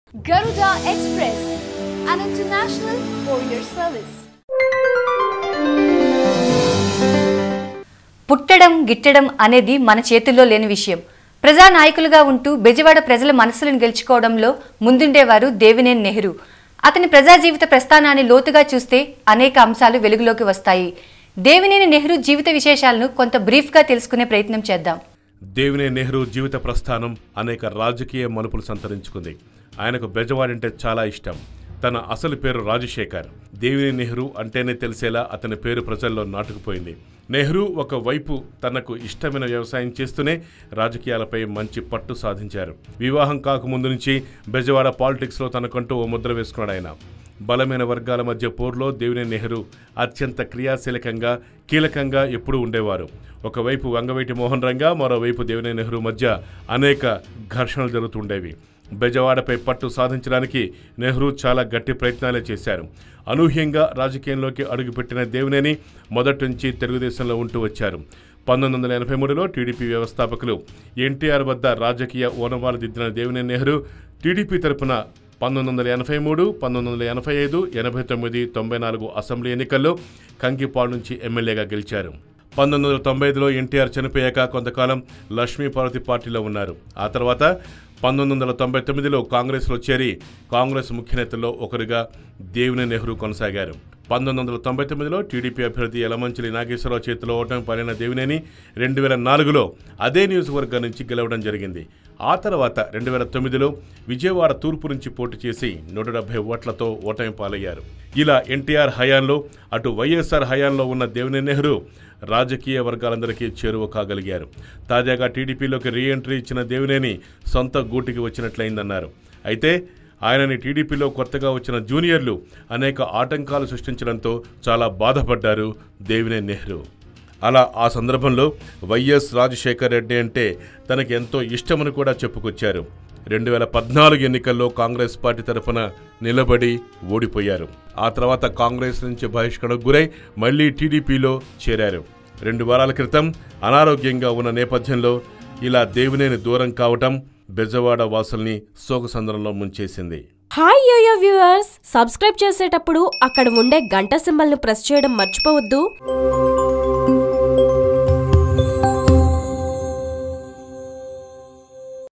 Garuda Express, an international courier service. పుట్టడం గిట్టడం అనేది మన చేతుల్లో లేని విషయం ప్రజానాయకులుగా ఉంటూ బెజవాడ ప్రజల మనసులను గెలుచుకోవడంలో ముందుండేవారు దేవినేని నెహ్రూ అతని ప్రజా జీవిత ప్రస్థానాన్ని లోతుగా చూస్తే అనేక అంశాలు వెలుగులోకి వస్తాయి దేవినేని నెహ్రూ జీవిత విశేషాలను కొంత బ్రీఫ్గా తెలుసుకునే ప్రయత్నం చేద్దాం దేవినే నెహ్రూ జీవిత ప్రస్థానం అనేక రాజకీయ మలుపులు సంతరించుకుంది ఆయనకు బెజవాడంటే చాలా ఇష్టం తన అసలు పేరు రాజశేఖర్ దేవిని నెహ్రూ అంటేనే తెలిసేలా అతని పేరు ప్రజల్లో నాటుకుపోయింది నెహ్రూ ఒకవైపు తనకు ఇష్టమైన వ్యవసాయం చేస్తూనే రాజకీయాలపై మంచి పట్టు సాధించారు వివాహం కాకముందు నుంచి బెజవాడ పాలిటిక్స్లో తనకంటూ ఓ ముద్ర వేసుకున్నాడు ఆయన బలమైన వర్గాల మధ్య పోరులో దేవినే నెహ్రూ అత్యంత క్రియాశీలకంగా కీలకంగా ఎప్పుడూ ఉండేవారు ఒకవైపు వంగవీటి మోహన్ రంగా మరోవైపు దేవినే నెహ్రూ మధ్య అనేక ఘర్షణలు జరుగుతుండేవి బెజవాడపై పట్టు సాధించడానికి నెహ్రూ చాలా గట్టి ప్రయత్నాలే చేశారు అనూహ్యంగా రాజకీయంలోకి అడుగుపెట్టిన దేవినేని మొదటి నుంచి తెలుగుదేశంలో ఉంటూ వచ్చారు పంతొమ్మిది వందల ఎనభై మూడులో టీడీపీ వ్యవస్థాపకులు ఎన్టీఆర్ వద్ద రాజకీయ ఓనమాలు దిద్దిన దేవినేని నెహ్రూ టీడీపీ తరపున పంతొమ్మిది వందల ఎనభై మూడు పంతొమ్మిది వందల ఎనభై ఐదు ఎనభై తొమ్మిది తొంభై నాలుగు అసెంబ్లీ ఎన్నికల్లో కంకిపాడు నుంచి ఎమ్మెల్యేగా గెలిచారు పంతొమ్మిది వందల తొంభై ఐదులో ఎన్టీఆర్ చనిపోయాక కొంతకాలం లక్ష్మీపార్వతి పార్టీలో ఉన్నారు ఆ తర్వాత పంతొమ్మిది వందల తొంభై తొమ్మిదిలో కాంగ్రెస్లో చేరి కాంగ్రెస్ ముఖ్యనేతల్లో ఒకరుగా దేవిని నెహ్రూ కొనసాగారు పంతొమ్మిది వందల తొంభై తొమ్మిదిలో టీడీపీ అభ్యర్థి యలమంచిలి నాగేశ్వరరావు చేతిలో ఓటమి పాలైన దేవినేని రెండు వేల నాలుగులో అదే నియోజకవర్గం నుంచి గెలవడం జరిగింది ఆ తర్వాత రెండు వేల తొమ్మిదిలో విజయవాడ తూర్పు నుంచి పోటీ చేసి నూట డెబ్బై ఓట్లతో ఓటమి పాలయ్యారు ఇలా ఎన్టీఆర్ హయాంలో అటు వైఎస్ఆర్ హయాంలో ఉన్న దేవినేని నెహ్రూ రాజకీయ వర్గాలందరికీ చేరువ కాగలిగారు తాజాగా టీడీపీలోకి రీఎంట్రీ ఇచ్చిన దేవినేని సొంత గూటికి వచ్చినట్లయిందన్నారు అయితే ఆయనని టీడీపీలో కొత్తగా వచ్చిన జూనియర్లు అనేక ఆటంకాలు సృష్టించడంతో చాలా బాధపడ్డారు దేవినేని నెహ్రూ అలా ఆ సందర్భంలో వైఎస్ రాజశేఖర్ రెడ్డి అంటే తనకి ఎంతో ఇష్టమని కూడా చెప్పుకొచ్చారు రెండు వేల పద్నాలుగు ఎన్నికల్లో కాంగ్రెస్ పార్టీ తరఫున నిలబడి ఓడిపోయారు ఆ తర్వాత కాంగ్రెస్ నుంచి బహిష్కరణకు గురై మళ్లీ టీడీపీలో చేరారు రెండు వారాల క్రితం అనారోగ్యంగా ఉన్న నేపథ్యంలో ఇలా దేవినేని దూరం కావటం బెజవాడ వాసుల్ని శోకసంద్రంలో ముంచేసింది హాయ్ యోయో వ్యూవర్స్ సబ్స్క్రైబ్ చేసేటప్పుడు అక్కడ ఉండే గంట సింబల్ను ప్రెస్ చేయడం మర్చిపోవద్దు